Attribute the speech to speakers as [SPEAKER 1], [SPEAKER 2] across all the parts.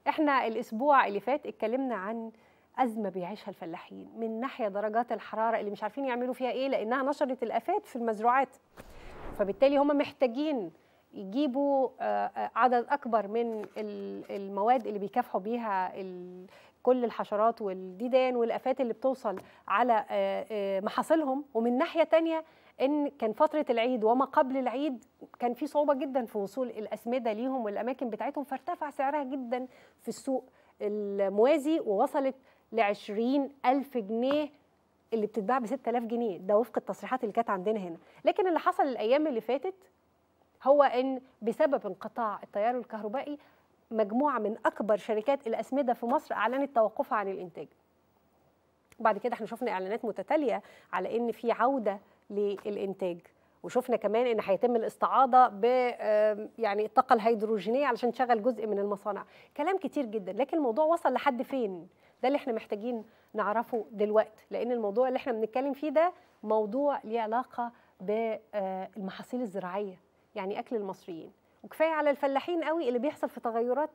[SPEAKER 1] احنا الاسبوع اللي فات اتكلمنا عن ازمه بيعيشها الفلاحين من ناحيه درجات الحراره اللي مش عارفين يعملوا فيها ايه لانها نشرت الافات في المزروعات فبالتالي هم محتاجين يجيبوا عدد اكبر من المواد اللي بيكافحوا بيها كل الحشرات والديدان والافات اللي بتوصل على محاصيلهم ومن ناحيه تانية ان كان فتره العيد وما قبل العيد كان في صعوبه جدا في وصول الاسمده ليهم والاماكن بتاعتهم فارتفع سعرها جدا في السوق الموازي ووصلت ل 20000 جنيه اللي بتتباع ب 6000 جنيه ده وفق التصريحات اللي كانت عندنا هنا لكن اللي حصل الايام اللي فاتت هو ان بسبب انقطاع التيار الكهربائي مجموعه من اكبر شركات الاسمده في مصر اعلنت توقفها عن الانتاج بعد كده احنا شفنا اعلانات متتاليه على ان في عوده للانتاج وشفنا كمان ان هيتم الاستعاضه ب يعني الطاقه الهيدروجينيه علشان تشغل جزء من المصانع كلام كتير جدا لكن الموضوع وصل لحد فين ده اللي احنا محتاجين نعرفه دلوقتي لان الموضوع اللي احنا بنتكلم فيه ده موضوع ليه علاقه بالمحاصيل الزراعيه يعني اكل المصريين وكفايه على الفلاحين قوي اللي بيحصل في تغيرات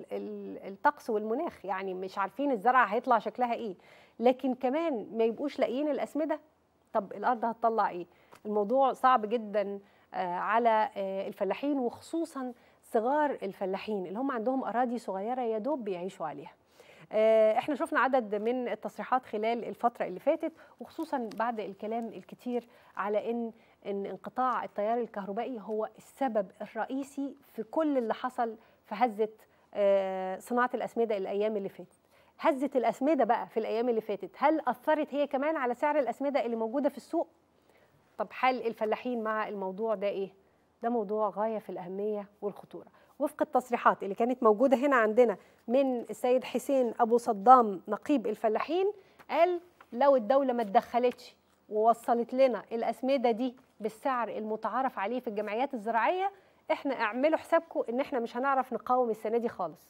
[SPEAKER 1] الطقس والمناخ يعني مش عارفين الزرع هيطلع شكلها ايه لكن كمان ما يبقوش لاقيين الاسمده طب الارض هتطلع ايه الموضوع صعب جدا على الفلاحين وخصوصا صغار الفلاحين اللي هم عندهم اراضي صغيره يا دوب بيعيشوا عليها احنا شفنا عدد من التصريحات خلال الفتره اللي فاتت وخصوصا بعد الكلام الكتير على ان ان انقطاع التيار الكهربائي هو السبب الرئيسي في كل اللي حصل في هزه صناعه الاسمده الايام اللي فاتت هزه الاسمده بقى في الايام اللي فاتت هل اثرت هي كمان على سعر الاسمده اللي موجوده في السوق طب حال الفلاحين مع الموضوع ده ايه ده موضوع غايه في الاهميه والخطوره وفق التصريحات اللي كانت موجوده هنا عندنا من السيد حسين ابو صدام نقيب الفلاحين قال لو الدوله ما اتدخلتش ووصلت لنا الاسمده دي بالسعر المتعارف عليه في الجمعيات الزراعيه احنا اعملوا حسابكم ان احنا مش هنعرف نقاوم السنه دي خالص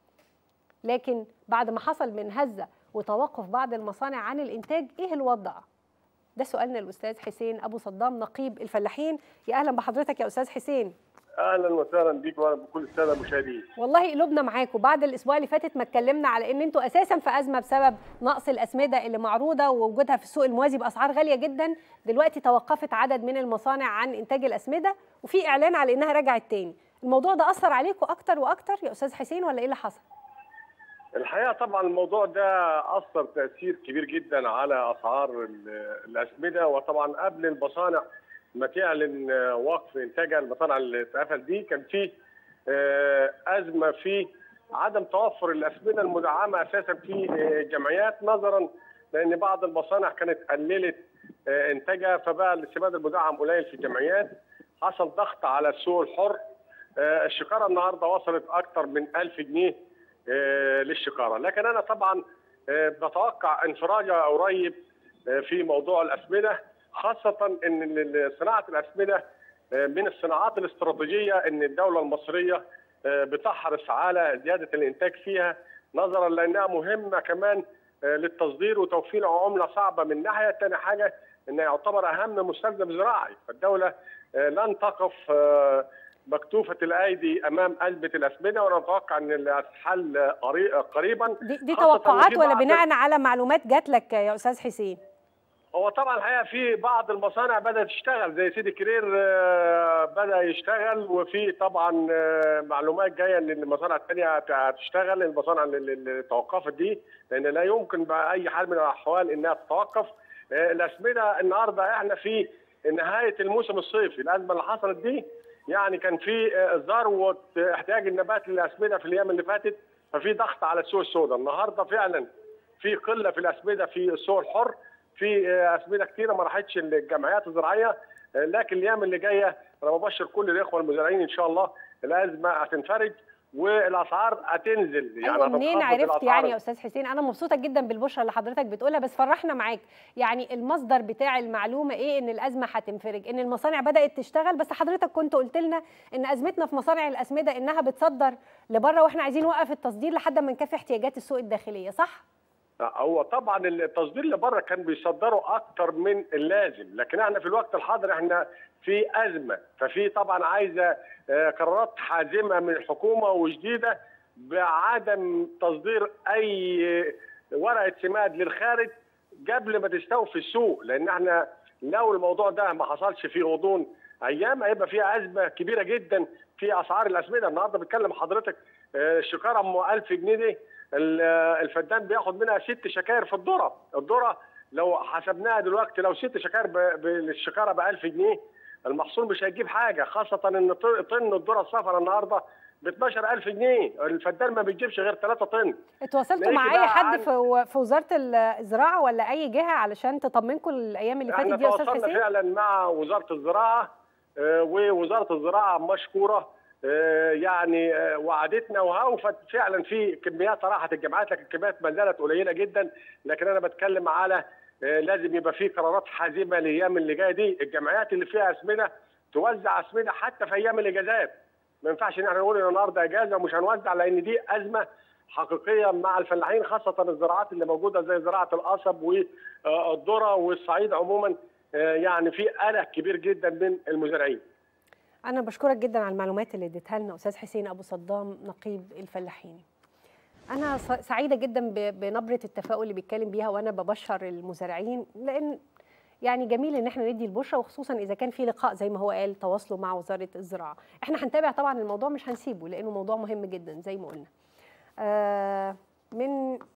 [SPEAKER 1] لكن بعد ما حصل من هزه وتوقف بعض المصانع عن الانتاج ايه الوضع ده سؤالنا الاستاذ حسين ابو صدام نقيب الفلاحين يا اهلا بحضرتك يا استاذ حسين
[SPEAKER 2] اهلا وسهلا بيك وبكل الساده المشاهدين
[SPEAKER 1] والله قلوبنا معاكم بعد الاسبوع اللي فاتت ما اتكلمنا على ان انتوا اساسا في ازمه بسبب نقص الاسمده اللي معروضه ووجودها في السوق الموازي باسعار غاليه جدا دلوقتي توقفت عدد من المصانع عن انتاج الاسمده وفي اعلان على انها رجعت تاني الموضوع ده اثر عليكم اكتر واكتر يا استاذ حسين ولا ايه اللي حصل
[SPEAKER 2] الحقيقه طبعا الموضوع ده اثر تاثير كبير جدا على اسعار الاسمده وطبعا قبل المصانع ما تعلن وقف انتاجها المصانع اللي اتقفل دي كان في ازمه في عدم توفر الاسمده المدعمه اساسا في الجمعيات نظرا لان بعض المصانع كانت قللت انتاجها فبقى الاستماد المدعم قليل في الجمعيات حصل ضغط على السوق الحر الشكاره النهارده وصلت اكثر من 1000 جنيه للشكاره لكن انا طبعا بتوقع انفراجه قريب في موضوع الاسمده خاصه ان صناعه الاسمده من الصناعات الاستراتيجيه ان الدوله المصريه بتحرص على زياده الانتاج فيها نظرا لانها مهمه كمان للتصدير وتوفير عمله صعبه من ناحيه، ثاني حاجه انها يعتبر اهم مستخدم زراعي، فالدوله لن تقف مكتوفه الايدي امام ازمه الاسمده وانا اتوقع ان الحل قريبا
[SPEAKER 1] دي, دي توقعات ولا بناء على معلومات جات لك يا استاذ حسين؟
[SPEAKER 2] هو طبعا الحقيقه في بعض المصانع بدات تشتغل زي سيدي كرير بدا يشتغل وفي طبعا معلومات جايه ان المصانع الثانيه هتشتغل المصانع اللي توقفت دي لان لا يمكن باي حال من الاحوال انها تتوقف الاسمده النهارده احنا في نهايه الموسم الصيفي الازمه اللي حصلت دي يعني كان في ذروه احتياج النبات للاسمده في الايام اللي فاتت ففي ضغط على السوق السوداء النهارده فعلا في قله في الاسمده في السوق الحر في اسمده كثيره ما راحتش الجمعيات الزراعيه لكن الايام اللي جايه انا ببشر كل الاخوه المزارعين ان شاء الله الازمه هتنفرج والاسعار هتنزل
[SPEAKER 1] يعني أيوة منين عرفت يعني يا استاذ حسين انا مبسوطه جدا بالبشره اللي حضرتك بتقولها بس فرحنا معاك يعني المصدر بتاع المعلومه ايه ان الازمه هتنفرج ان المصانع بدات تشتغل بس حضرتك كنت قلت لنا ان ازمتنا في مصانع الاسمده انها بتصدر لبره واحنا عايزين نوقف التصدير لحد ما نكفي احتياجات السوق الداخليه صح
[SPEAKER 2] هو طبعا التصدير اللي بره كان بيصدروا اكتر من اللازم لكن احنا في الوقت الحاضر احنا في ازمه ففي طبعا عايزه قرارات حازمه من الحكومه وجديده بعدم تصدير اي ورقه سماد للخارج قبل ما تستوي في السوق لان احنا لو الموضوع ده ما حصلش في غضون ايام هيبقى فيها ازمه كبيره جدا في اسعار الاسمده النهارده بتكلم حضرتك آه، الشكاره ام 1000 جنيه دي ال- آه، الفدان بياخد منها ست شكاير في الذره الذره لو حسبناها دلوقتي لو ست شكاير ب- بالشكاره ب 1000 جنيه المحصول مش هيجيب حاجه خاصه ان ط- طن الذره الصفراء النهارده ب 12000 جنيه الفدان ما بيجيبش غير 3 طن
[SPEAKER 1] اتواصلتوا
[SPEAKER 2] نيجي
[SPEAKER 1] مع اي
[SPEAKER 2] بقى
[SPEAKER 1] حد
[SPEAKER 2] عن-
[SPEAKER 1] في في وزاره الزراعه ولا اي جهه علشان تطمنكم الايام اللي
[SPEAKER 2] احنا
[SPEAKER 1] فاتت دي يا استاذ
[SPEAKER 2] تواصلنا
[SPEAKER 1] حسين
[SPEAKER 2] فعلا مع وزاره الزراعه آه، ووزاره الزراعه مشكوره آه، يعني آه، وعدتنا وهوفت فعلا في كميات راحت الجامعات لكن الكميات ما زالت قليله جدا لكن انا بتكلم على آه، لازم يبقى في قرارات حازمه الايام اللي جايه دي الجمعيات اللي فيها اسمده توزع اسمده حتى في ايام الاجازات ما ينفعش ان احنا نقول ان النهارده اجازه ومش هنوزع لان دي ازمه حقيقيه مع الفلاحين خاصه الزراعات اللي موجوده زي زراعه القصب والذره والصعيد عموما آه، يعني في قلق كبير جدا من المزارعين
[SPEAKER 1] انا بشكرك جدا على المعلومات اللي اديتها لنا استاذ حسين ابو صدام نقيب الفلاحين انا س- سعيده جدا ب- بنبره التفاؤل اللي بيتكلم بيها وانا ببشر المزارعين لان يعني جميل ان احنا ندي البشره وخصوصا اذا كان في لقاء زي ما هو قال تواصلوا مع وزاره الزراعه احنا هنتابع طبعا الموضوع مش هنسيبه لانه موضوع مهم جدا زي ما قلنا آه من